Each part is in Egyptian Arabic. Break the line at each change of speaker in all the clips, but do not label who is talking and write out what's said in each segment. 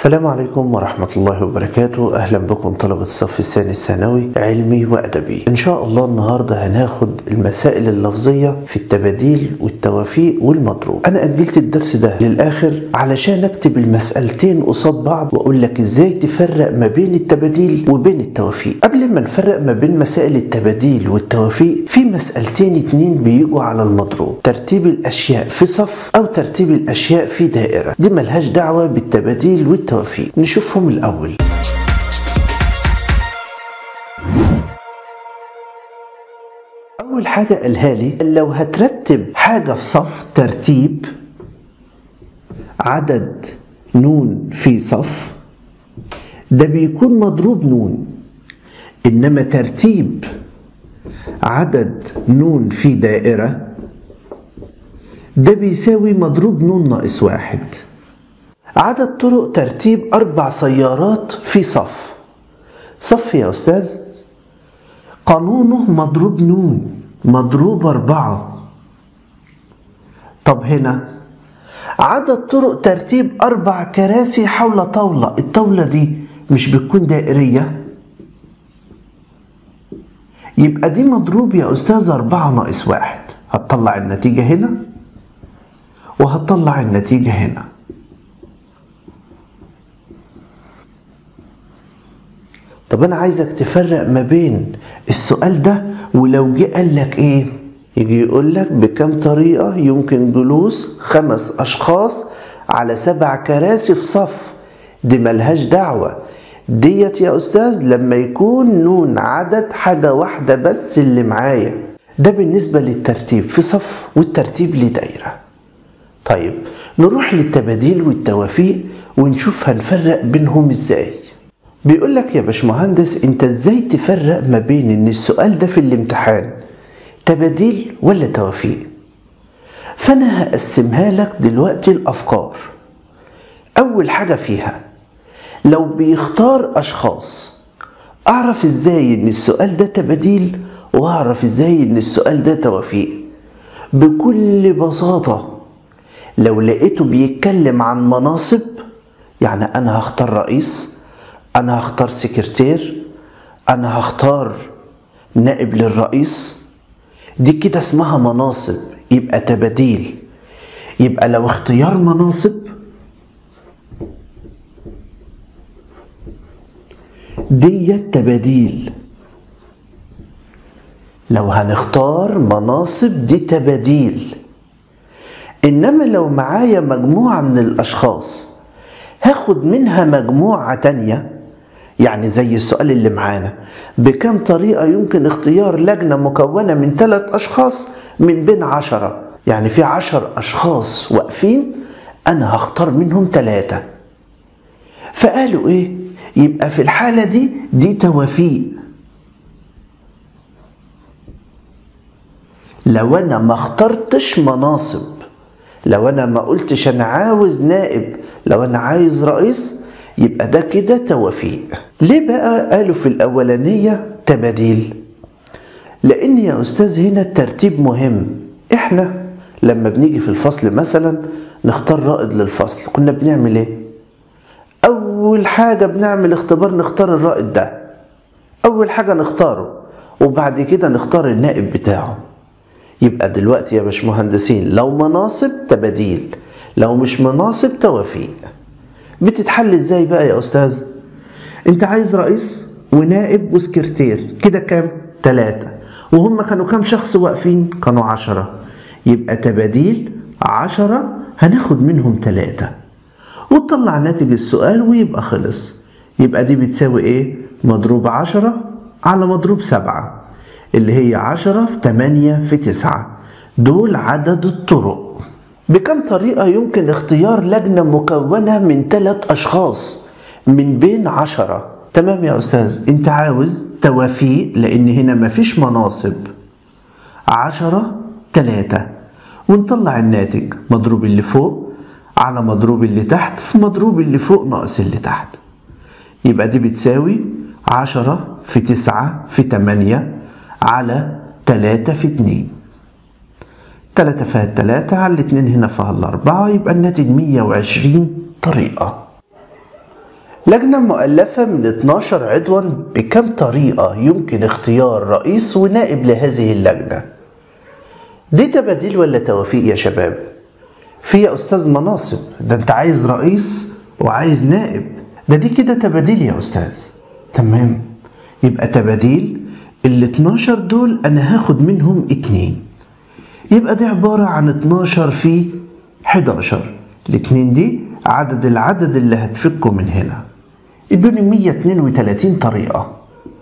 السلام عليكم ورحمة الله وبركاته أهلا بكم طلبة الصف الثاني الثانوي علمي وأدبي إن شاء الله النهاردة هناخد المسائل اللفظية في التباديل والتوافيق والمضروب أنا أجلت الدرس ده للآخر علشان أكتب المسألتين قصاد بعض وأقول لك إزاي تفرق ما بين التباديل وبين التوافيق قبل ما نفرق ما بين مسائل التباديل والتوافيق في مسألتين اتنين بيجوا على المضروب ترتيب الأشياء في صف أو ترتيب الأشياء في دائرة دي ملهاش دعوة بالتباديل والتوافيق نشوفهم الأول أول حاجة قالها لي لو هترتب حاجة في صف ترتيب عدد نون في صف ده بيكون مضروب نون إنما ترتيب عدد نون في دائرة ده بيساوي مضروب نون ناقص واحد عدد طرق ترتيب أربع سيارات في صف صف يا أستاذ قانونه مضروب نون مضروب أربعة طب هنا عدد طرق ترتيب أربع كراسي حول طاولة الطاولة دي مش بتكون دائرية يبقى دي مضروب يا أستاذ أربعة ناقص واحد هتطلع النتيجة هنا وهتطلع النتيجة هنا طب انا عايزك تفرق ما بين السؤال ده ولو جه قال لك ايه يجي يقول لك بكم طريقة يمكن جلوس خمس أشخاص على سبع كراسي في صف دي ملهاش دعوة ديت يا أستاذ لما يكون نون عدد حاجة واحدة بس اللي معايا ده بالنسبة للترتيب في صف والترتيب لدايرة طيب نروح للتباديل والتوافيق ونشوف هنفرق بينهم ازاي بيقول لك يا باشمهندس انت ازاي تفرق ما بين ان السؤال ده في الامتحان تباديل ولا توافيق فانا هقسمها لك دلوقتي الافكار اول حاجه فيها لو بيختار اشخاص اعرف ازاي ان السؤال ده تباديل واعرف ازاي ان السؤال ده توافيق بكل بساطه لو لقيته بيتكلم عن مناصب يعني انا هختار رئيس انا هختار سكرتير انا هختار نائب للرئيس دي كده اسمها مناصب يبقى تباديل يبقى لو اختيار مناصب دي تباديل لو هنختار مناصب دي تباديل انما لو معايا مجموعه من الاشخاص هاخد منها مجموعه تانيه يعني زي السؤال اللي معانا بكم طريقة يمكن اختيار لجنة مكونة من ثلاث أشخاص من بين عشرة يعني في عشر أشخاص واقفين أنا هختار منهم ثلاثة فقالوا إيه يبقى في الحالة دي دي توافيق لو أنا ما اخترتش مناصب لو أنا ما قلتش أنا عاوز نائب لو أنا عايز رئيس يبقى ده كده توافيق ليه بقى قالوا في الأولانية تباديل لأن يا أستاذ هنا الترتيب مهم إحنا لما بنيجي في الفصل مثلا نختار رائد للفصل كنا بنعمل إيه أول حاجة بنعمل اختبار نختار الرائد ده أول حاجة نختاره وبعد كده نختار النائب بتاعه يبقى دلوقتي يا باشمهندسين لو مناصب تباديل لو مش مناصب توافيق بتتحل ازاي بقى يا استاذ انت عايز رئيس ونائب وسكرتير كده كام تلاتة وهم كانوا كام شخص واقفين كانوا عشرة يبقى تباديل عشرة هناخد منهم تلاتة وتطلع ناتج السؤال ويبقى خلص يبقى دي بتساوي ايه مضروب عشرة على مضروب سبعة اللي هي عشرة في تمانية في تسعة دول عدد الطرق بكم طريقة يمكن اختيار لجنة مكونة من ثلاث أشخاص من بين عشرة تمام يا أستاذ أنت عاوز توافيق لأن هنا مفيش مناصب عشرة تلاتة ونطلع الناتج مضروب اللي فوق على مضروب اللي تحت في مضروب اللي فوق ناقص اللي تحت يبقى دي بتساوي عشرة في تسعة في تمانية على تلاتة في اتنين تلاتة فيها التلاتة على الاتنين هنا فيها الأربعة يبقى الناتج مية وعشرين طريقة لجنة مؤلفة من 12 عضوا بكم طريقة يمكن اختيار رئيس ونائب لهذه اللجنة دي تباديل ولا توافيق يا شباب في يا أستاذ مناصب ده أنت عايز رئيس وعايز نائب ده دي كده تباديل يا أستاذ تمام يبقى تباديل ال 12 دول أنا هاخد منهم اتنين يبقى دي عبارة عن 12 في 11 الاتنين دي عدد العدد اللي هتفكه من هنا ادوني 132 طريقة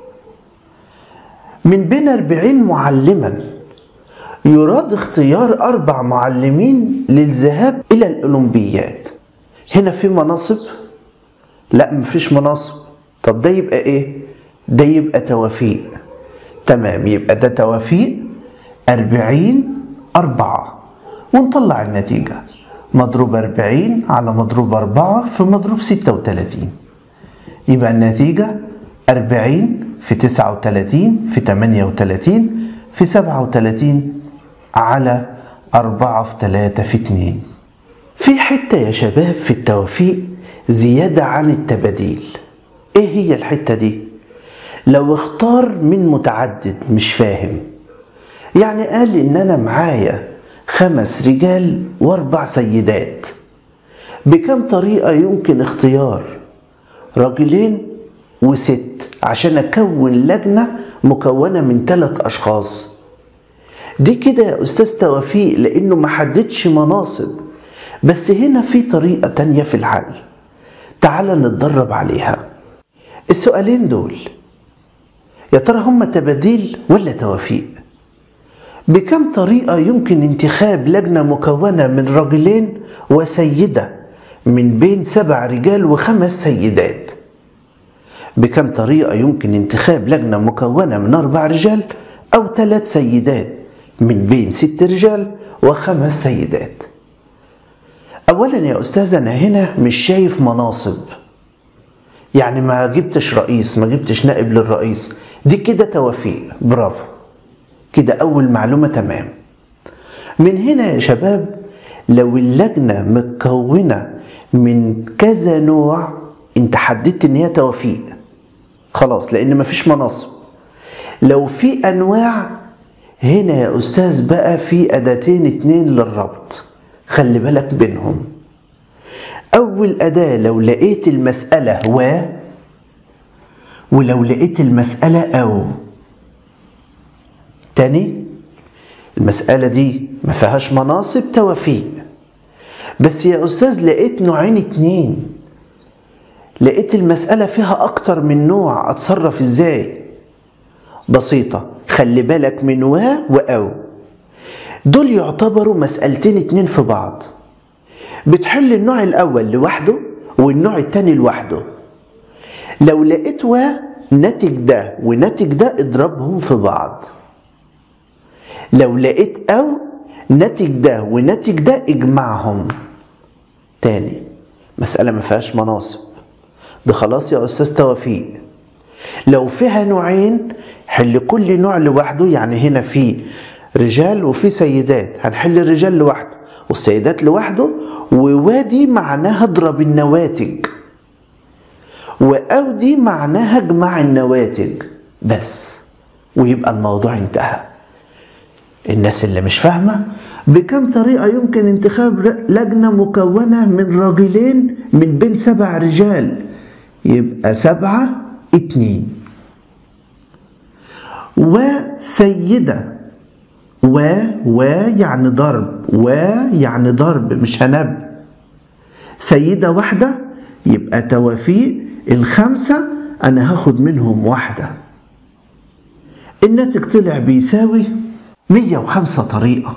من بين 40 معلما يراد اختيار أربع معلمين للذهاب إلى الأولمبياد هنا في مناصب؟ لا مفيش مناصب طب ده يبقى إيه؟ ده يبقى توافيق تمام يبقى ده توافيق أربعين أربعة ونطلع النتيجة مضروب أربعين على مضروب أربعة في مضروب ستة وتلاتين يبقى النتيجة أربعين في تسعة وتلاتين في تمانية وتلاتين في سبعة وتلاتين على أربعة في تلاتة في اتنين في حتة يا شباب في التوافيق زيادة عن التباديل ايه هي الحتة دي؟ لو اختار من متعدد مش فاهم يعني قال ان انا معايا خمس رجال واربع سيدات بكم طريقة يمكن اختيار راجلين وست عشان اكون لجنة مكونة من ثلاث اشخاص دي كده يا استاذ توفيق لانه ما حددش مناصب بس هنا في طريقة تانية في الحل تعال نتدرب عليها السؤالين دول يا ترى هم تباديل ولا توافيق بكم طريقة يمكن انتخاب لجنة مكونة من رجلين وسيدة من بين سبع رجال وخمس سيدات بكم طريقة يمكن انتخاب لجنة مكونة من أربع رجال أو ثلاث سيدات من بين ست رجال وخمس سيدات أولا يا أستاذ أنا هنا مش شايف مناصب يعني ما جبتش رئيس ما جبتش نائب للرئيس دي كده توافيق برافو كده أول معلومة تمام من هنا يا شباب لو اللجنة متكونة من كذا نوع انت حددت ان هي توافيق خلاص لان مفيش مناصب لو في انواع هنا يا استاذ بقى في اداتين اتنين للربط خلي بالك بينهم اول اداة لو لقيت المسألة و ولو لقيت المسألة او تاني المسألة دي ما فيهاش مناصب توافيق بس يا أستاذ لقيت نوعين اتنين لقيت المسألة فيها أكتر من نوع أتصرف إزاي بسيطة خلي بالك من و وأو دول يعتبروا مسألتين اتنين في بعض بتحل النوع الأول لوحده والنوع التاني لوحده لو لقيت و ناتج ده وناتج ده اضربهم في بعض لو لقيت أو ناتج ده وناتج ده اجمعهم تاني مسألة ما فيهاش مناصب ده خلاص يا أستاذ توفيق لو فيها نوعين حل كل نوع لوحده يعني هنا في رجال وفي سيدات هنحل الرجال لوحده والسيدات لوحده ووادي معناها اضرب النواتج وأو دي معناها اجمع النواتج بس ويبقى الموضوع انتهى الناس اللي مش فاهمة بكم طريقة يمكن انتخاب لجنة مكونة من راجلين من بين سبع رجال يبقى سبعة اتنين وسيدة و و يعني ضرب و يعني ضرب مش هنب سيدة واحدة يبقى توافيق الخمسة أنا هاخد منهم واحدة الناتج طلع بيساوي 105 طريقة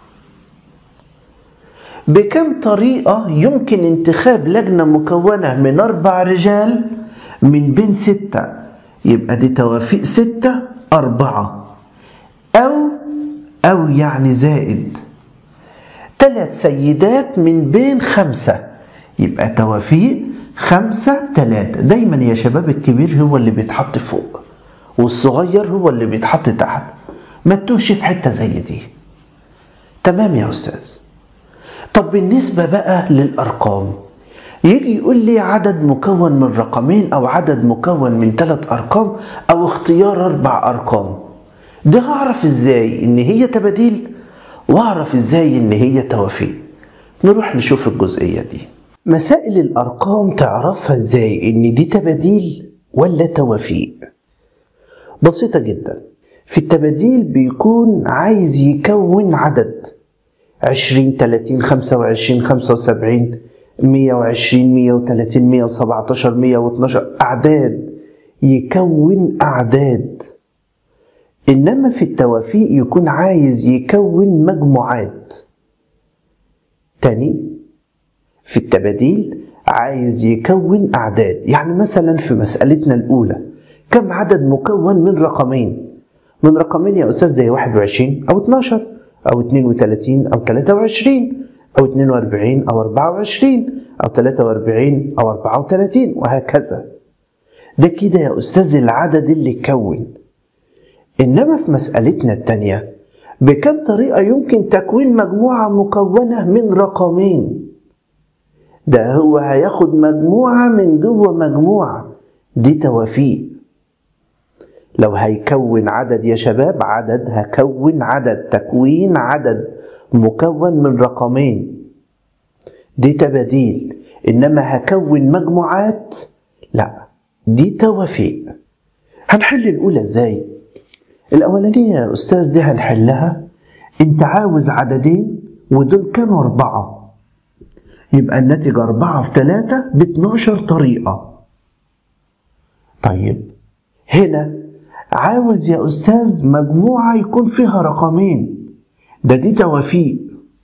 بكم طريقة يمكن انتخاب لجنة مكونة من أربع رجال من بين ستة يبقى دي توافيق ستة أربعة أو أو يعني زائد ثلاث سيدات من بين خمسة يبقى توافيق خمسة ثلاثة دايما يا شباب الكبير هو اللي بيتحط فوق والصغير هو اللي بيتحط تحت ما تتوهش في حته زي دي تمام يا استاذ طب بالنسبه بقى للارقام يجي يقول لي عدد مكون من رقمين او عدد مكون من ثلاث ارقام او اختيار اربع ارقام ده هعرف ازاي ان هي تباديل واعرف ازاي ان هي توافيق نروح نشوف الجزئية دي مسائل الارقام تعرفها ازاي ان دي تباديل ولا توافيق بسيطة جدا في التباديل بيكون عايز يكون عدد عشرين تلاتين خمسة وعشرين خمسة وسبعين مية وعشرين مية وتلاتين مية وسبعتاشر مية واتناشر أعداد يكون أعداد إنما في التوافيق يكون عايز يكون مجموعات تاني في التباديل عايز يكون أعداد يعني مثلا في مسألتنا الأولى كم عدد مكون من رقمين من رقمين يا أستاذ زي 21 أو 12 أو 32 أو 23 أو 42 أو 24 أو 43 أو 34 وهكذا ده كده يا أستاذ العدد اللي كون إنما في مسألتنا التانية بكم طريقة يمكن تكوين مجموعة مكونة من رقمين ده هو هياخد مجموعة من جوه مجموعة دي توافيق لو هيكون عدد يا شباب عدد هكون عدد تكوين عدد مكون من رقمين دي تباديل انما هكون مجموعات لا دي توافيق هنحل الاولى ازاي الاولانيه يا استاذ دي هنحلها انت عاوز عددين ودول كانوا اربعه يبقى الناتج أربعة في تلاتة ب 12 طريقة طيب هنا عاوز يا أستاذ مجموعة يكون فيها رقمين ده دي توافيق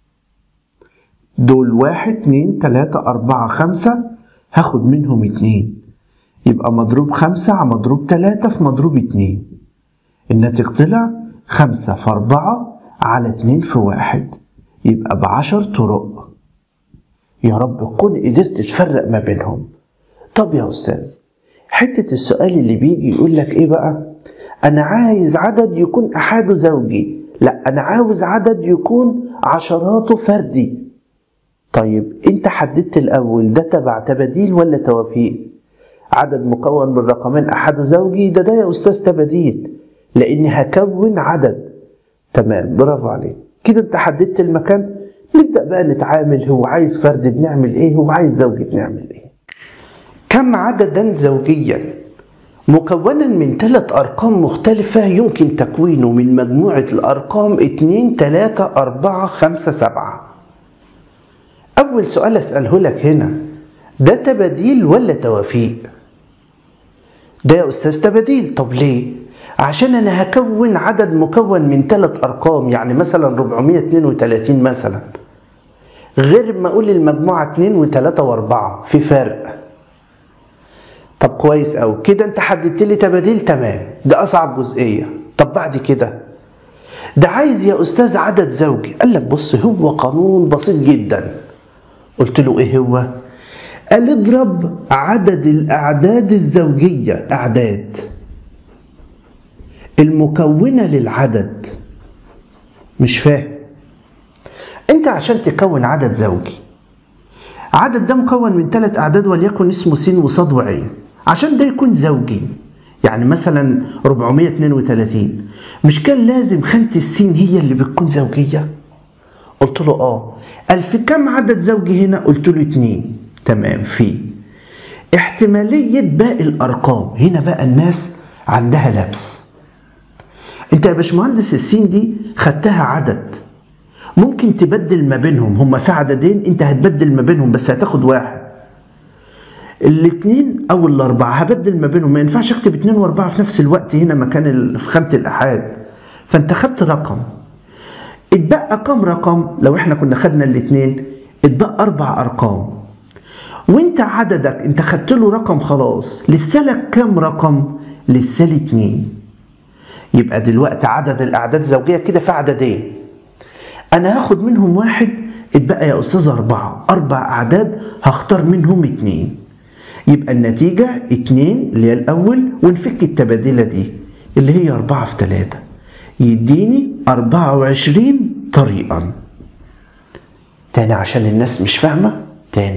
دول واحد اتنين تلاتة أربعة خمسة هاخد منهم اتنين يبقى مضروب خمسة على مضروب تلاتة في مضروب اتنين الناتج طلع خمسة في أربعة على اتنين في واحد يبقى بعشر طرق يا رب كن قدرت تفرق ما بينهم طب يا أستاذ حتة السؤال اللي بيجي يقول لك إيه بقى أنا عايز عدد يكون أحاده زوجي لا أنا عاوز عدد يكون عشراته فردي طيب أنت حددت الأول ده تبع تباديل ولا توافيق عدد مكون من رقمين أحده زوجي ده ده يا أستاذ تباديل لأني هكون عدد تمام برافو عليك كده أنت حددت المكان نبدأ بقى نتعامل هو عايز فرد بنعمل إيه هو عايز زوجي بنعمل إيه كم عددا زوجيا مكونا من ثلاث أرقام مختلفة يمكن تكوينه من مجموعة الأرقام 2 3 4 5 7 أول سؤال أسأله لك هنا ده تباديل ولا توافيق؟ ده يا أستاذ تباديل طب ليه؟ عشان أنا هكون عدد مكون من ثلاث أرقام يعني مثلا 432 مثلا غير ما أقول المجموعة 2 و3 و4 في فرق طب كويس أوي كده أنت حددت لي تباديل تمام ده أصعب جزئية طب بعد كده ده عايز يا أستاذ عدد زوجي قال لك بص هو قانون بسيط جدا قلت له إيه هو؟ قال اضرب عدد الأعداد الزوجية أعداد المكونة للعدد مش فاهم أنت عشان تكون عدد زوجي عدد ده مكون من ثلاث أعداد وليكن اسمه س وصاد وعين عشان ده يكون زوجي يعني مثلا 432 مش كان لازم خانة السين هي اللي بتكون زوجية قلت له اه قال في كم عدد زوجي هنا قلت له اتنين تمام في احتمالية باقي الأرقام هنا بقى الناس عندها لبس انت يا باشمهندس السين دي خدتها عدد ممكن تبدل ما بينهم هما في عددين انت هتبدل ما بينهم بس هتاخد واحد الاثنين او الاربعه هبدل ما بينهم ما ينفعش اكتب اثنين واربعه في نفس الوقت هنا مكان ال- في خانه الاحاد فانت خدت رقم اتبقى كم رقم لو احنا كنا خدنا الاثنين اتبقى اربع ارقام وانت عددك انت خدت له رقم خلاص لسه لك كام رقم لسه لي اتنين يبقى دلوقتي عدد الاعداد الزوجيه كده في عددين انا هاخد منهم واحد اتبقى يا استاذ اربعه اربع اعداد هختار منهم اتنين يبقى النتيجه اتنين اللي هي الاول ونفك التبادله دي اللي هي اربعه في تلاته يديني اربعه وعشرين طريقا تاني عشان الناس مش فاهمه تاني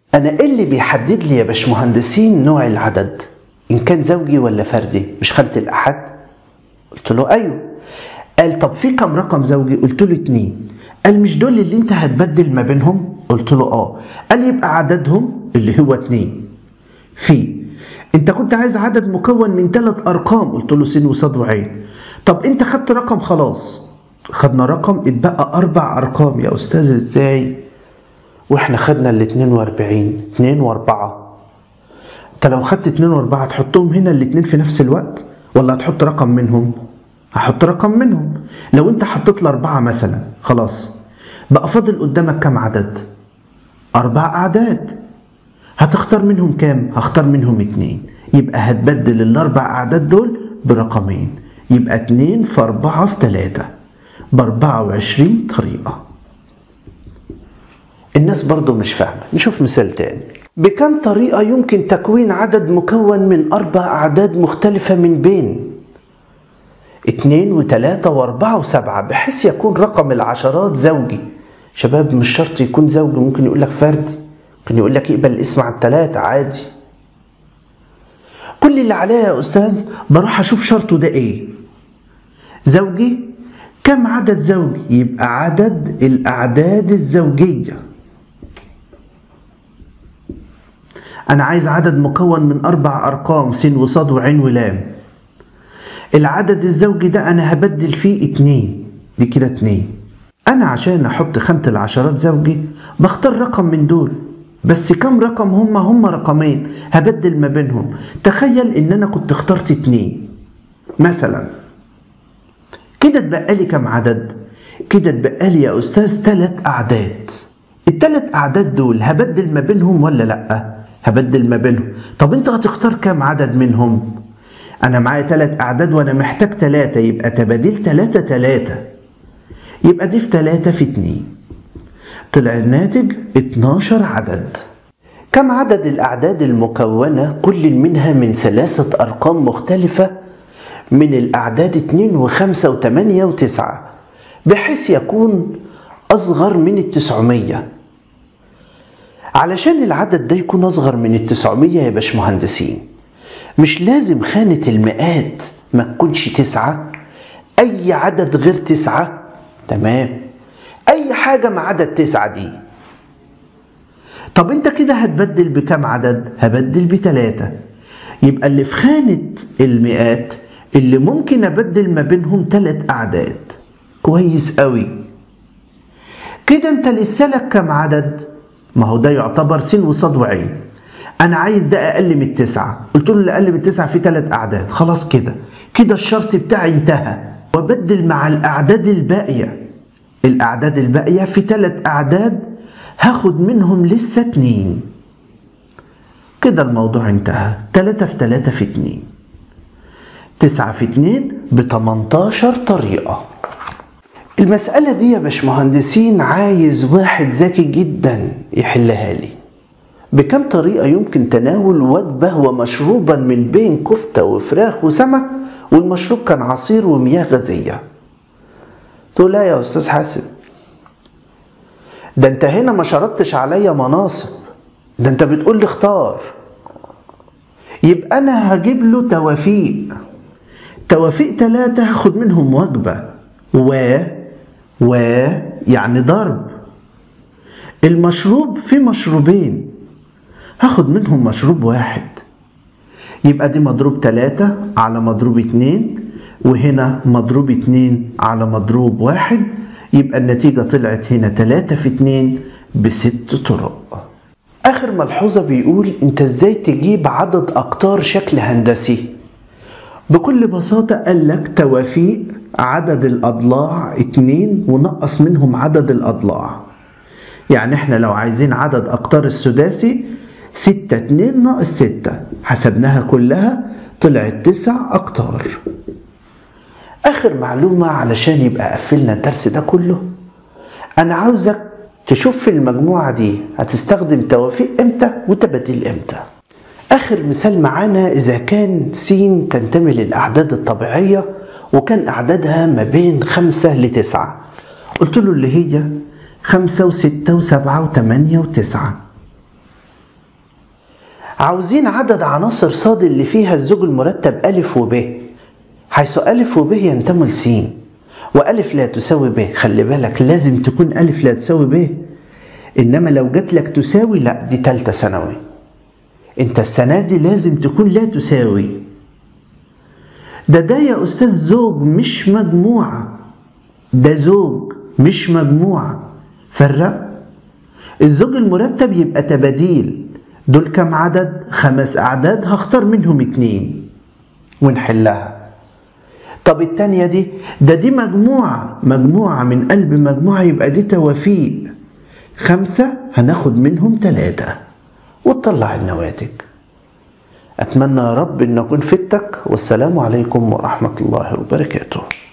أنا إيه اللي بيحدد لي يا باشمهندسين نوع العدد؟ إن كان زوجي ولا فردي؟ مش خالة الأحد؟ قلت له أيوه قال طب في كم رقم زوجي؟ قلت له اتنين قال مش دول اللي أنت هتبدل ما بينهم؟ قلت له آه قال يبقى عددهم اللي هو اتنين في أنت كنت عايز عدد مكون من ثلاث أرقام قلت له س وصاد وعين طب أنت خدت رقم خلاص خدنا رقم اتبقى أربع أرقام يا أستاذ إزاي؟ واحنا خدنا ال 42 2 و4 انت لو خدت 2 و4 هتحطهم هنا الاثنين في نفس الوقت ولا هتحط رقم منهم هحط رقم منهم لو انت حطيت الاربعه مثلا خلاص بقى فاضل قدامك كام عدد اربع اعداد هتختار منهم كام هختار منهم اتنين يبقى هتبدل الاربع اعداد دول برقمين يبقى اتنين في اربعة في تلاتة باربعة وعشرين طريقة الناس برضو مش فاهمة نشوف مثال تاني بكم طريقة يمكن تكوين عدد مكون من أربع أعداد مختلفة من بين اتنين وتلاتة وأربعة وسبعة بحيث يكون رقم العشرات زوجي شباب مش شرط يكون زوجي ممكن يقول لك فردي ممكن يقول لك اقبل الاسم على التلاتة عادي كل اللي عليا يا أستاذ بروح أشوف شرطه ده إيه زوجي كم عدد زوجي يبقى عدد الأعداد الزوجية أنا عايز عدد مكون من أربع أرقام س وصاد وعين ولام العدد الزوجي ده أنا هبدل فيه اتنين دي كده اتنين أنا عشان أحط خانة العشرات زوجي بختار رقم من دول بس كم رقم هما هما رقمين هبدل ما بينهم تخيل إن أنا كنت اخترت اتنين مثلا كده اتبقى لي كم عدد كده اتبقى لي يا أستاذ تلات أعداد التلات أعداد دول هبدل ما بينهم ولا لأ؟ هبدل ما بينهم طب انت هتختار كام عدد منهم انا معايا تلات اعداد وانا محتاج تلاتة يبقى تبادل تلاتة تلاتة يبقى دي في تلاتة في اتنين طلع الناتج 12 عدد كم عدد الأعداد المكونة كل منها من ثلاثة أرقام مختلفة من الأعداد اتنين وخمسة وتمانية وتسعة بحيث يكون أصغر من التسعمية علشان العدد ده يكون أصغر من التسعمية يا باشمهندسين مش لازم خانة المئات ما تكونش تسعة أي عدد غير تسعة تمام أي حاجة ما عدا التسعة دي طب أنت كده هتبدل بكم عدد؟ هبدل بتلاتة يبقى اللي في خانة المئات اللي ممكن أبدل ما بينهم تلات أعداد كويس قوي كده أنت لسه لك كم عدد؟ ما هو ده يعتبر س وصاد وعين انا عايز ده اقل من التسعه قلت له اللي اقل من التسعه فيه ثلاث اعداد خلاص كده كده الشرط بتاعي انتهى وبدل مع الاعداد الباقيه الاعداد الباقيه في ثلاث اعداد هاخد منهم لسه اتنين كده الموضوع انتهى تلاتة في تلاتة في اتنين تسعة في اتنين بتمنتاشر طريقة المسألة دي يا باشمهندسين عايز واحد ذكي جدا يحلها لي بكم طريقة يمكن تناول وجبة ومشروبا من بين كفتة وفراخ وسمك والمشروب كان عصير ومياه غازية تقول لا يا أستاذ حاسب ده انت هنا ما شرطتش عليا مناصب ده انت بتقول لي اختار يبقى انا هجيب له توافيق توافيق ثلاثة هاخد منهم وجبة و و يعني ضرب المشروب في مشروبين هاخد منهم مشروب واحد يبقى دي مضروب تلاتة على مضروب اتنين وهنا مضروب اتنين على مضروب واحد يبقى النتيجة طلعت هنا تلاتة في اتنين بست طرق آخر ملحوظة بيقول انت ازاي تجيب عدد أقطار شكل هندسي بكل بساطة قال لك توافيق عدد الأضلاع اتنين ونقص منهم عدد الأضلاع يعني احنا لو عايزين عدد أقطار السداسي ستة اتنين ناقص ستة حسبناها كلها طلعت تسع أقطار آخر معلومة علشان يبقى قفلنا الدرس ده كله أنا عاوزك تشوف في المجموعة دي هتستخدم توافيق امتى وتباديل امتى آخر مثال معانا إذا كان س تنتمي للأعداد الطبيعية وكان أعدادها ما بين خمسة لتسعة قلت له اللي هي خمسة وستة وسبعة وثمانية وتسعة عاوزين عدد عناصر صاد اللي فيها الزوج المرتب ألف وب حيث ألف وب ينتموا لسين وألف لا تساوي ب خلي بالك لازم تكون ألف لا تساوي ب إنما لو جات لك تساوي لا دي تالتة ثانوي أنت السنة دي لازم تكون لا تساوي ده ده يا أستاذ زوج مش مجموعة ده زوج مش مجموعة فرق الزوج المرتب يبقى تباديل دول كم عدد خمس أعداد هختار منهم اتنين ونحلها طب التانية دي ده دي مجموعة مجموعة من قلب مجموعة يبقى دي توافيق خمسة هناخد منهم تلاتة وتطلع النواتج أتمنى يا رب أن أكون فدتك والسلام عليكم ورحمة الله وبركاته